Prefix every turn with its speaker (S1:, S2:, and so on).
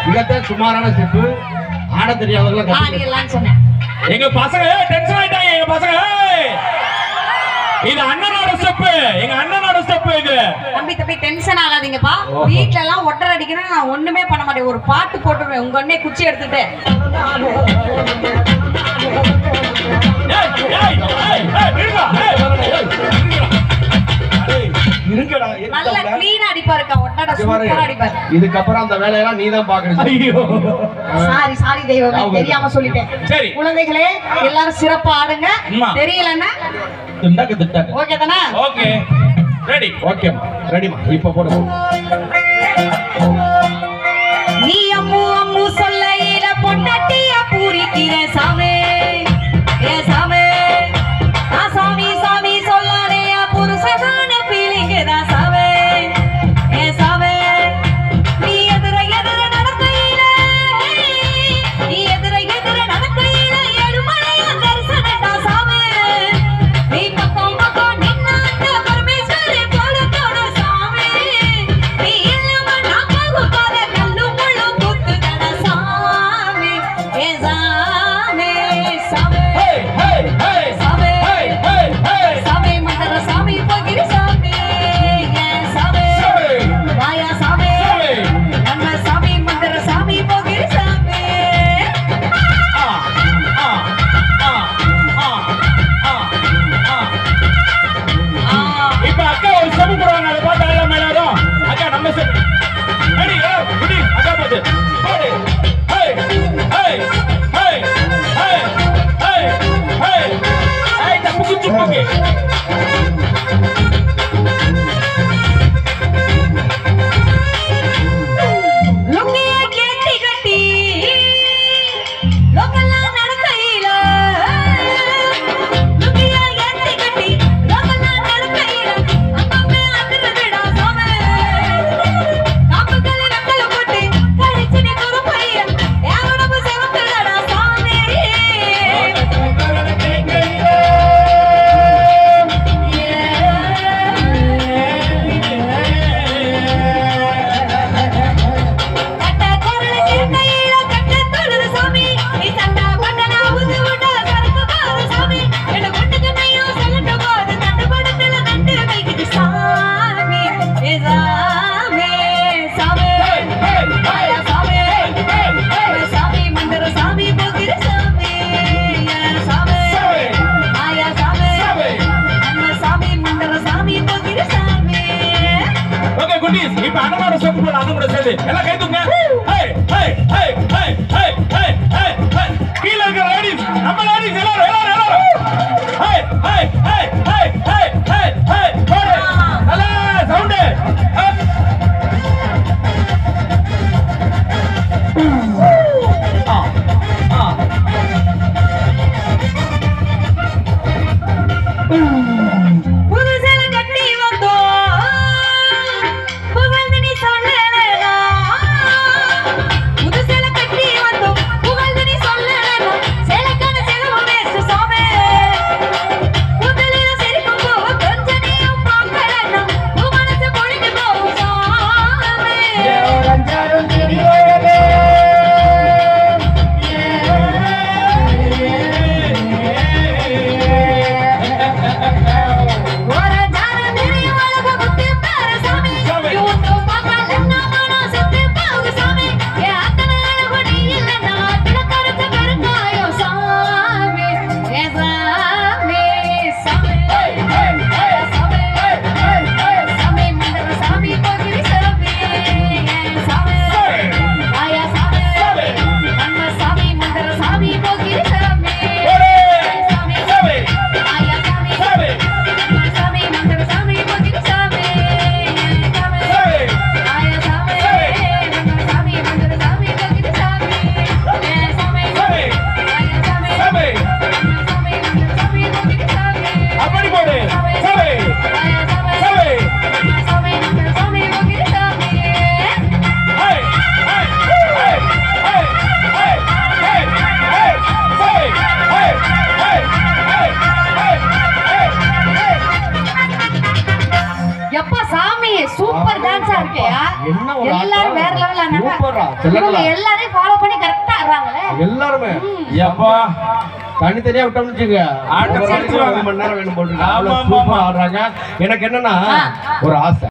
S1: இங்கத்தான் சுமாரான ஸ்டெப்பு ஆட தெரியாதவங்க கத்துக்க.
S2: ஆடிடலாம்னு சொன்னேன்
S3: எங்க பசங்க டென்ஷன் ஆயிட்டாங்க எங்க பசங்க ஏய்! இது அண்ணனோட ஸ்டெப் எங்க அண்ணனோட ஸ்டெப் இது
S2: தம்பி தம்பி டென்ஷன் ஆகாதீங்கப்பா வீட்ல எல்லாம் ஒட்டர் அடிக்கணும் நான் ஒண்ணுமே பண்ண மாட்டேன் ஒரு பாட்டு போட்டுருவேன் உங்க அண்ணே குச்சி எடுத்துட்டு
S3: ஏய், ஏய், ஏய், ஏய், நிறுத்துடா, ஏய்,
S1: ஏய், இருங்கடா
S2: நல்ல
S1: இருங்கடா.
S2: கிளீனா அடிப்பாருக்கா ஒட்டட
S1: இங்க பாரு.
S2: சூப்பரா அடிப்பாரு
S1: இதுக்கப்புறம் அந்த வேலையெல்லாம் நீ தான் பாக்கணும்
S3: ஐயோ
S2: சாரி சாரி தெய்வமே தெரியாம சொல்லிட்டேன்
S3: சரி
S2: குழந்தைகளே எல்லாரும் சிறப்பா ஆடுங்க
S3: அம்மா.
S2: தெரியலன்னா
S1: திண்டாக்கு திண்டாக்கு
S2: ஓகே தானே
S3: ஓகே ரெடி
S1: ஓகேம்மா ரெடிமா இப்ப போடு
S2: நீ அம்மு அம்மு சொல்லையில பொண்டாட்டிய பூரிக்கிற சாமி ஏ சாமி ஆ சாமி சாமி சொல்லானே புருஷதான ஃபீலிங் தான் சாமி ஏ சாமி நீ எதிர எதிர நடக்கையில நீ எதிர எதிர நடக்கையில ஏழுமலைய தரிசனடா சாமி நீ பக்கம் பக்கம் நின்னாட்ட பரமேஸ்வரி போலத்தோட சாமி நீ இல்லாம நான் போகும் பாத கல்லு முள்ளு குத்துதட சாமி ஏ சாமி சாமி
S3: ஹேய் ஹேய் ஹேய்
S2: சாமி
S3: ஹேய் ஹேய் ஹேய்
S2: சாமி மண்டல சாமி போகிரி சாமி ஏ சாமி
S3: சாமி.
S2: வாயா சாமி
S3: சாமி.
S2: நம்ம சாமி மண்டல சாமி போகிரி சாமி
S3: ஆ ஆ ஆ ஆ ஆ ஆ
S2: ஆ
S3: இப்ப அக்கா ஒரு ஸ்டெப் போடுவாங்க அதை பார்த்து ஆடலாம் எல்லாரும் அக்கா நம்ம ஸ்டெப் ரெடி ரெடி அக்கா பாத்து போடு ஹேய் ஹேய் ஹேய் ஹேய் ஹேய் ஹேய் ஹேய் தப்பு குச்சி போக்கு
S2: லுங்கிய கேட்டி கட்டி லோக்கல்லாம் நடக்கையில லுங்கிய ஏத்தி கட்டி லோக்கல்லாம் நடக்கையில அப்பப்பே அதிரவிடா சாமி காப்புக்களை வெத்தல போட்டு கழிச்சுனி குறுப்பைய என் உடம்பு சிவக்குதடா சாமி கட்ட குரல திருக்கையில கட்ட தொழுது சாமி நீ சண்டா பண்ணனா உது விட சரக்கு பாரு சாமி என்ன கொண்டுக்கு நையும் சொல்லட்டு போது தண்டு படத்துல நண்டு வைக்குது சாமி ஏ சாமி சாமி மாயா சாமி ஏ சாமி மந்திர சாமி போகிற சாமி ஏ சாமி மாயா சாமி நம்ம சாமி மந்திர சாமி போகிற சாமி
S3: ஓகே குட்டீஸ் இப்ப அண்ணனோட ஸ்டெப் போடு அது கூட சேர்ந்து எல்லாம் கை தூக்குங்க ஹேய் ஹேய் ஹேய் ஹேய் ஹேய் ஹேய் ஹேய் ஹேய் கீழ இருக்கிற லேடிஸ் நம்ம லேடிஸ் எல்லாரும் எல்லாரும் எல்லாரும் ஹேய் ஹேய் ஹேய் ஹேய் ஹேய் ஹேய் ஹேய் போடு நல்லா சவுண்ட் ஆ ஆ
S2: புதுசல கட்டி வந்தோம் புகழ்ந்து நீ சொல்லலனா புதுசல
S1: சூப்பர்ரா
S2: இவங்க
S1: சொல்லலாம்
S2: எல்லாரையும் ஃபாலோ பண்ணி கரெக்டா ஆடுறாங்களே
S1: எல்லாருமே
S3: எப்பா
S1: தனித்தனியா விட்டோம்னு வச்சுக்க
S3: ஆட்டம்
S1: ஒரு நாளைக்கு
S3: செலுத்துவாங்க.
S1: ஒரு மணி நேரம் வேணும் போட்டுருக்காங்க
S3: ஆமா,
S1: அவ்வளவு
S3: ஆமா,
S1: சூப்பரா
S3: ஆமா.
S1: ஆடுறாங்க எனக்கு என்னன்னா
S2: ஆ.
S1: ஒரு ஆசை